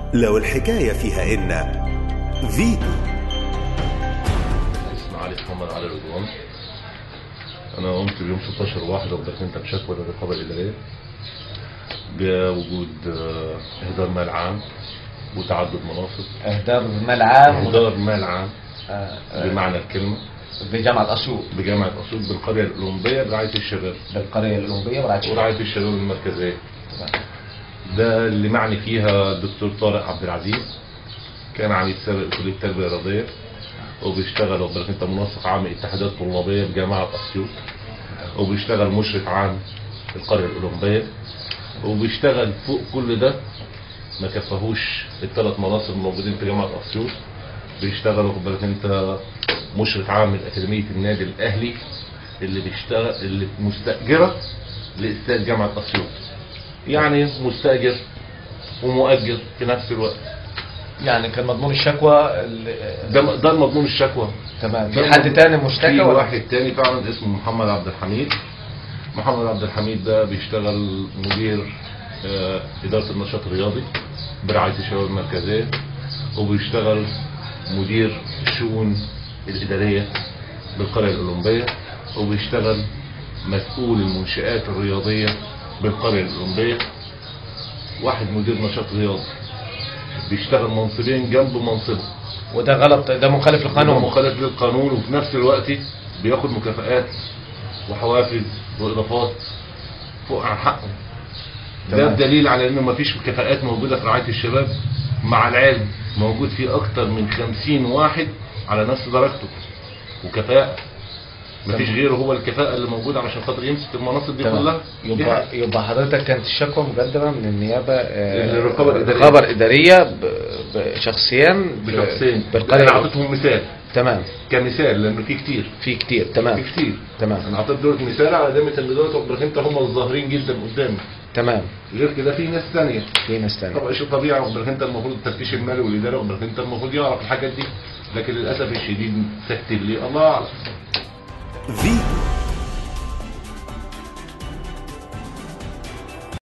لو الحكاية فيها إن فيتو اسمي علي محمد علي رضوان انا قمت بيوم 16 واحد وقدرت بشكوى للرقابه الاداريه بوجود آه، اهدار مال عام وتعدد مناصب اهدار مال عام اهدار مال عام آه، آه، بمعنى الكلمه بجامعة أسيوط بجامعه اسيوط بالقريه الاولمبيه برعايه الشباب بالقرية الأولمبية ورعاية ورعايه الشباب المركزيه تمام. ده اللي معني فيها الدكتور طارق عبد العزيز كان عميد سابق كليه التربيه الرياضيه وبيشتغل وقدرت انت منسق عام اتحادات طلابيه بجامعه اسيوط وبيشتغل مشرف عام في القريه الاولمبيه وبيشتغل فوق كل ده ما كفاهوش الثلاث مناصب الموجودين في جامعه اسيوط بيشتغل واخد بالك انت مشرف عام لاكاديميه النادي الاهلي اللي بيشتغل اللي مستاجره لاستاد جامعه اسيوط يعني مستاجر ومؤجر في نفس الوقت يعني كان مضمون الشكوى ال- ده ده مضمون الشكوى تمام ده في حد مضمون- تاني مشتكى في ولا واحد تاني فعلا اسمه محمد عبد الحميد محمد عبد الحميد ده بيشتغل مدير آه، إدارة النشاط الرياضي برعاية الشباب المركزية وبيشتغل مدير الشؤون الإدارية بالقرية الأولمبية وبيشتغل مسؤول المنشآت الرياضية بالقرية الأولمبية واحد مدير نشاط رياضي بيشتغل منصبين جنب منصبه وده غلط ده مخالف قانون للقانون مخالف للقانون وفي نفس الوقت بياخد مكافآت وحوافز واضافات فوق عن حقه ده تمام. الدليل على انه مفيش مكافآت موجوده في رعايه الشباب مع العلم موجود في اكتر من خمسين واحد على نفس درجته وكفاءة مفيش تمام. غيره هو الكفاءة اللي موجودة عشان خاطر يمسك المناصب دي تمام. كلها دي يبقى حاجة. يبقى حضرتك كانت الشكوى مقدمه من النيابه آه، للرقابة الإدارية. الرقابه الاداريه ب- بشخصين ب- بشخصين انا بالقريه اعطيتهم مثال تمام كمثال لانه في كتير في كتير في تمام كتير تمام انا اعطيت دول مثال على دامة ان دول تبقى انت هم الظاهرين جدا قدامي تمام غير كده في ناس ثانيه في ناس تانية طبعا شيء طبيعي وبرك انت المفروض التفتيش المالي والاداره وبرك انت المفروض يعرف الحاجات دي لكن للاسف الشديد سكت لي الله اعلم فيتو